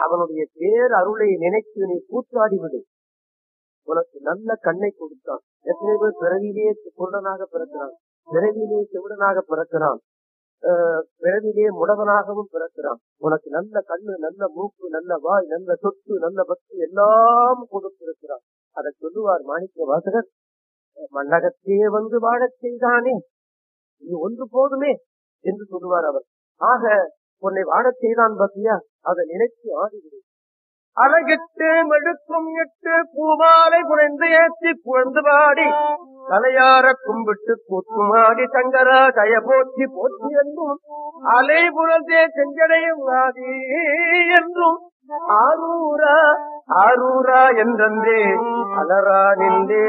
அவனுடைய பேர் அருளை நினைத்து நீ கூத்தாடி விடு உனக்கு நல்ல கண்ணை கொடுத்தான் எத்தனை பேர் பிறவிலே குருடனாக பிறக்கிறான் பிறவிலே செவிடனாக பிறக்கிறான் ஆஹ் பிறவிலே முடவனாகவும் பிறக்கிறான் உனக்கு நல்ல கண்ணு நல்ல மூக்கு நல்ல வாய் நல்ல சொத்து நல்ல பக்தி எல்லாம் கொடுத்திருக்கிறான் அதை சொல்லுவார் மாணிக்க வாசகர் மன்னகத்தே வந்து வாழச் செய்தானே இது ஒன்று போதுமே என்று சொல்லுவார் அவர் ஆக உன்னை வாழச் செய்தான் பத்தியா அதை நினைத்து ஆடிவிடு அழகிட்டு மெழுக்கும் எட்டு பூமாலை புனைந்து ஏற்றி புகழ்ந்து பாடி தலையார கும்பிட்டு கூத்துமாடி சங்கரா கய போற்றி போற்றி என்றும் அலை புரந்தே செஞ்சடையும் ஆதி என்றும் ஆரூரா ஆரூரா என்றே அலரா நின்றே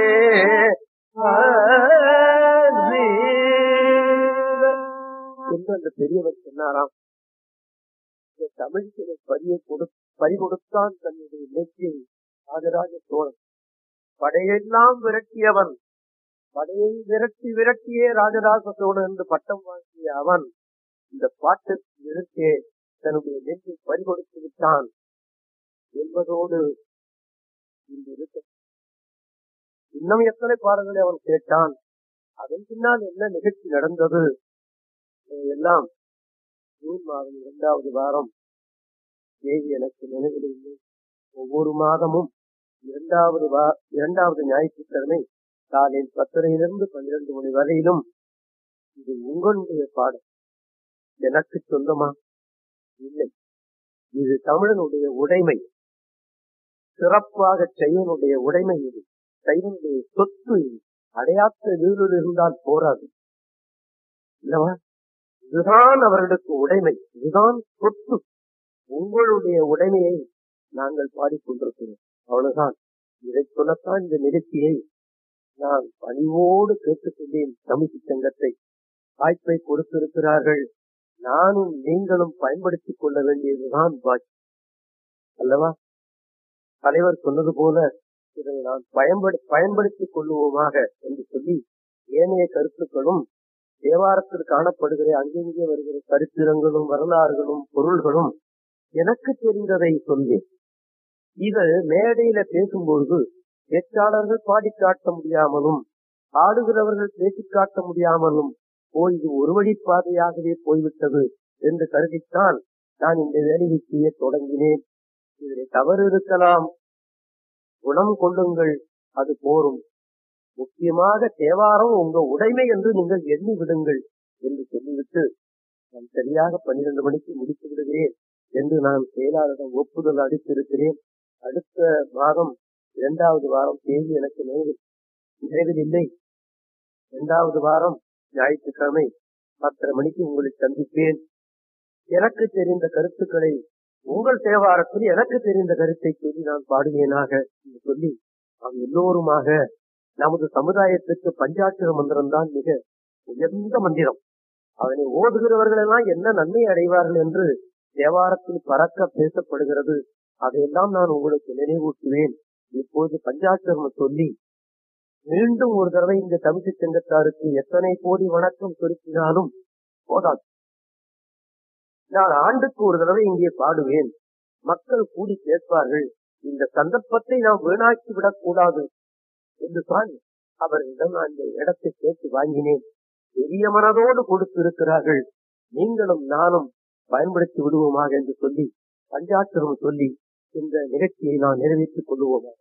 என்று அந்த பெரியவர் சொன்னாராம் இந்த தமிழ்களை பறியை கொடு பறி கொடுத்தான் தன்னுடைய நெற்றியை ராஜராஜ சோழன் படையெல்லாம் விரட்டியவன் படையை விரட்டி விரட்டியே ராஜராஜ சோழன் என்று பட்டம் வாங்கிய அவன் இந்த பாட்டு நிறுத்தே தன்னுடைய நெஞ்சை பறி கொடுத்து விட்டான் என்பதோடு இன்று இருக்க இன்னும் எத்தனை பாடல்களை அவன் கேட்டான் அதன் பின்னால் என்ன நிகழ்ச்சி நடந்தது எல்லாம் ஜூன் மாதம் இரண்டாவது வாரம் தேதி எனக்கு நினைவில் இல்லை ஒவ்வொரு மாதமும் இரண்டாவது வா இரண்டாவது ஞாயிற்றுக்கிழமை காலையில் பத்தரையிலிருந்து பன்னிரண்டு மணி வரையிலும் இது உங்களுடைய பாடம் எனக்கு சொந்தமா இல்லை இது தமிழனுடைய உடைமை சிறப்பாக செய்வனுடைய உடைமை இது செய்வனுடைய சொத்து இது அடையாத்த வீடு இருந்தால் போராது இல்லவா இதுதான் அவர்களுக்கு உடைமை இதுதான் சொத்து உங்களுடைய உடைமையை நாங்கள் பாடிக்கொண்டிருக்கிறோம் அவ்வளவுதான் இதை சொல்லத்தான் இந்த நிகழ்ச்சியை நான் பணிவோடு கேட்டுக்கொண்டேன் தமிழ் சங்கத்தை வாய்ப்பை கொடுத்திருக்கிறார்கள் நானும் நீங்களும் பயன்படுத்திக் கொள்ள வேண்டியதுதான் பாக்கி அல்லவா தலைவர் சொன்னது போல இதை நான் பயன்படு பயன்படுத்திக் கொள்ளுவோமாக என்று சொல்லி ஏனைய கருத்துக்களும் தேவாரத்தில் காணப்படுகிற அங்கெங்கே வருகிற சரித்திரங்களும் வரலாறுகளும் பொருள்களும் எனக்கு தெரிந்ததை சொல்லி இது மேடையில பேசும்பொழுது பேச்சாளர்கள் பாடி காட்ட முடியாமலும் ஆடுகிறவர்கள் பேசி காட்ட முடியாமலும் போய் இது ஒரு வழி பாதையாகவே போய்விட்டது என்று கருதித்தான் நான் இந்த வேலையை செய்ய தொடங்கினேன் இதில் தவறு இருக்கலாம் குணம் கொள்ளுங்கள் அது போரும் முக்கியமாக தேவாரம் உங்க உடைமை என்று நீங்கள் எண்ணி விடுங்கள் என்று சொல்லிவிட்டு நான் சரியாக பன்னிரண்டு மணிக்கு முடித்து விடுகிறேன் என்று நான் செயலாளரிடம் ஒப்புதல் அளித்திருக்கிறேன் அடுத்த வாரம் இரண்டாவது வாரம் தேதி எனக்கு நினைவில் நினைவில் இல்லை இரண்டாவது வாரம் ஞாயிற்றுக்கிழமை பத்தரை மணிக்கு உங்களை சந்திப்பேன் எனக்கு தெரிந்த கருத்துக்களை உங்கள் தேவாரத்தில் எனக்கு தெரிந்த கருத்தை சொல்லி நான் பாடுவேனாக என்று சொல்லி நாம் எல்லோருமாக நமது சமுதாயத்திற்கு பஞ்சாட்சர மந்திரம் தான் மிக உயர்ந்த மந்திரம் அதனை ஓதுகிறவர்கள் எல்லாம் என்ன நன்மை அடைவார்கள் என்று தேவாரத்தில் பறக்க பேசப்படுகிறது அதையெல்லாம் நான் உங்களுக்கு நினைவூட்டுவேன் இப்போது பஞ்சாட்சரம் சொல்லி மீண்டும் ஒரு தடவை இந்த தமிழ் சங்கத்தாருக்கு எத்தனை கோடி வணக்கம் செலுத்தினாலும் போதாது நான் ஆண்டுக்கு ஒரு தடவை இங்கே பாடுவேன் மக்கள் கூடி கேட்பார்கள் இந்த சந்தர்ப்பத்தை நாம் வீணாக்கி விடக் கூடாது என்று தான் அவர்களிடம் நான் இந்த இடத்தை கேட்டு வாங்கினேன் பெரிய மனதோடு கொடுத்திருக்கிறார்கள் நீங்களும் நானும் பயன்படுத்தி விடுவோமாக என்று சொல்லி பஞ்சாட்சரம் சொல்லி இந்த நிகழ்ச்சியை நான் நிறைவேற்றிக் கொள்வோமாக